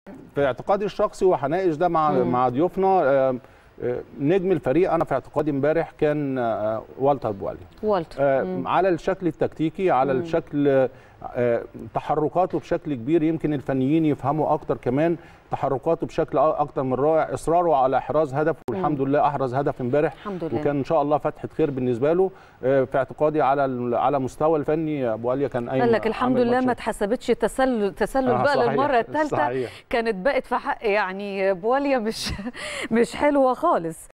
في اعتقادي الشخصي وهناقش ده مع مم. مع ضيوفنا آه، آه، نجم الفريق انا في اعتقادي امبارح كان آه، والتر بوالي والتر آه، مم. على الشكل التكتيكي على مم. الشكل آه، تحركاته بشكل كبير يمكن الفنيين يفهموا اكتر كمان تحركاته بشكل أ- اكتر من رائع اصراره على احراز هدف والحمد لله احرز هدف امبارح الحمد لله وكان ان شاء الله فتحه خير بالنسبه له آه، في اعتقادي على ال- على مستوى الفني ابو عليا كان قايم قال لك الحمد عامل لله ما ماتش- اتحسبتش تسلل تسلل آه، بقى صحيح، للمره الثالثه صحيح كانت بقت في حق يعني بواليا مش مش حلوه خالص